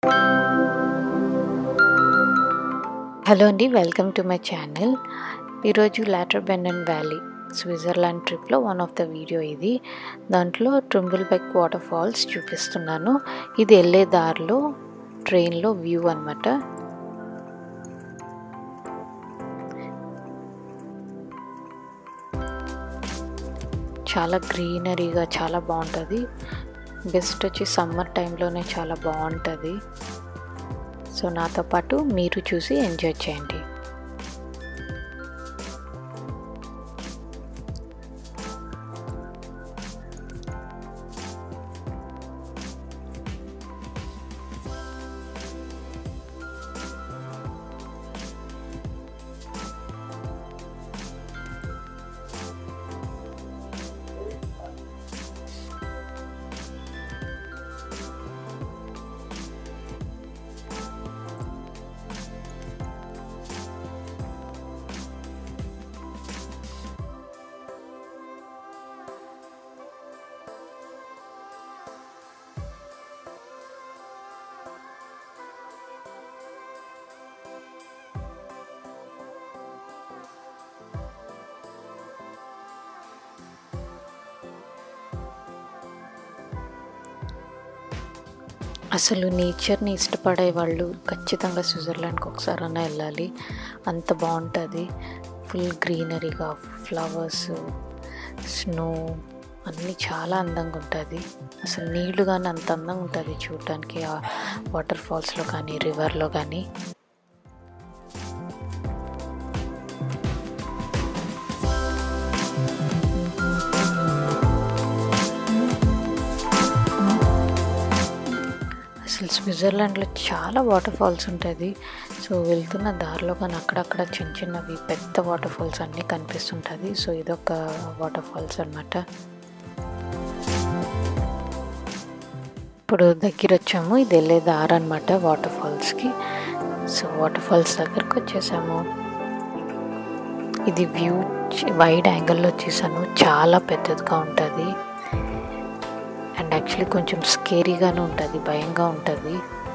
hello అండి welcome to my channel ఈరోజు Lauterbrunnen valley Switzerland ట్రిప్లో వన్ ఆఫ్ ద వీడియో ఇది దాంట్లో ట్రింబుల్ బెక్ వాటర్ ఫాల్స్ చూపిస్తున్నాను ఇది వెళ్ళే దారిలో ట్రైన్లో వ్యూ అనమాట చాలా గ్రీనరీగా చాలా బాగుంటుంది బెస్ట్ వచ్చి సమ్మర్ టైంలోనే చాలా బాగుంటుంది సో నాతో పాటు మీరు చూసి ఎంజాయ్ చేయండి అసలు నేచర్ని ఇష్టపడే వాళ్ళు ఖచ్చితంగా స్విట్జర్లాండ్కి ఒకసారైనా వెళ్ళాలి అంత బాగుంటుంది ఫుల్ గ్రీనరీగా ఫ్లవర్స్ స్నో అన్నీ చాలా అందంగా ఉంటుంది అసలు నీళ్లు కానీ అంత అందంగా ఉంటుంది చూడటానికి ఆ వాటర్ ఫాల్స్లో కానీ రివర్లో కానీ అసలు స్విట్జర్లాండ్లో చాలా వాటర్ ఫాల్స్ ఉంటుంది సో వెళ్తున్న దారిలో కానీ అక్కడక్కడ చిన్న చిన్నవి పెద్ద వాటర్ ఫాల్స్ అన్నీ కనిపిస్తుంటుంది సో ఇదొక వాటర్ ఫాల్స్ అనమాట ఇప్పుడు దగ్గర వచ్చాము ఇది వెళ్ళే దారి అనమాట వాటర్ ఫాల్స్కి సో వాటర్ ఫాల్స్ దగ్గరకు వచ్చేసాము ఇది వ్యూ వైడ్ యాంగిల్లో వచ్చేసాను చాలా పెద్దదిగా ఉంటుంది అండ్ యాక్చువల్లీ కొంచెం స్కేరీగానే ఉంటుంది భయంగా ఉంటుంది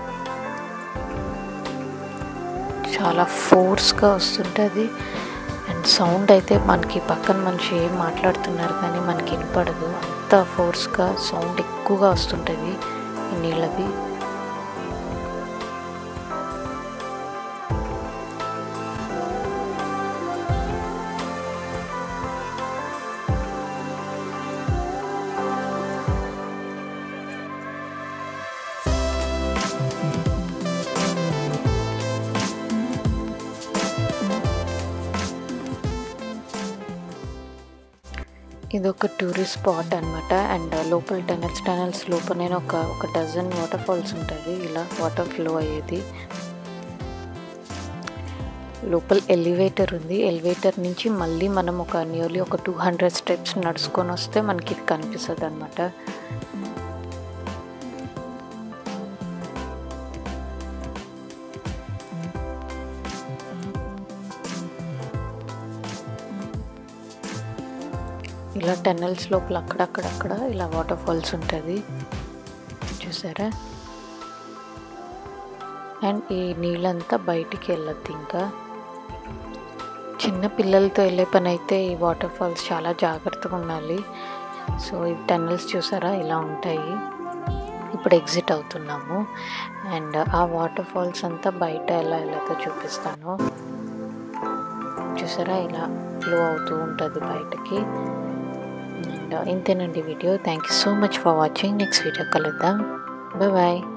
చాలా ఫోర్స్గా వస్తుంటుంది అండ్ సౌండ్ అయితే మనకి పక్కన మనిషి ఏం మాట్లాడుతున్నారు కానీ మనకి వినపడదు అంత ఫోర్స్గా సౌండ్ ఎక్కువగా వస్తుంటుంది ఈ నీళ్ళవి ఇది ఒక టూరిస్ట్ స్పాట్ అనమాట అండ్ లోపల టనల్స్ టనల్స్ లోపల ఒక ఒక డజన్ వాటర్ ఫాల్స్ ఉంటుంది ఇలా వాటర్ ఫ్లో అయ్యేది లోపల ఎలివేటర్ ఉంది ఎలివేటర్ నుంచి మళ్ళీ మనం ఒక నియర్లీ ఒక టూ హండ్రెడ్ స్టెప్స్ నడుచుకొని వస్తే మనకి ఇది కనిపిస్తుంది అనమాట ఇలా టన్నెల్స్ లోపల అక్కడక్కడక్కడ ఇలా వాటర్ ఫాల్స్ ఉంటుంది చూసారా అండ్ ఈ నీళ్ళంతా బయటికి వెళ్ళొద్దు ఇంకా చిన్న పిల్లలతో వెళ్ళే పని అయితే ఈ వాటర్ ఫాల్స్ చాలా జాగ్రత్తగా ఉండాలి సో ఈ టన్నెల్స్ చూసారా ఇలా ఉంటాయి ఇప్పుడు ఎగ్జిట్ అవుతున్నాము అండ్ ఆ వాటర్ ఫాల్స్ అంతా బయట ఎలా ఎలాగో చూపిస్తాను చూసారా ఇలా ఫ్లో అవుతూ ఉంటుంది బయటకి అండ్ ఇంతేనండి video thank you so much for watching next video కలుద్దాం బాయ్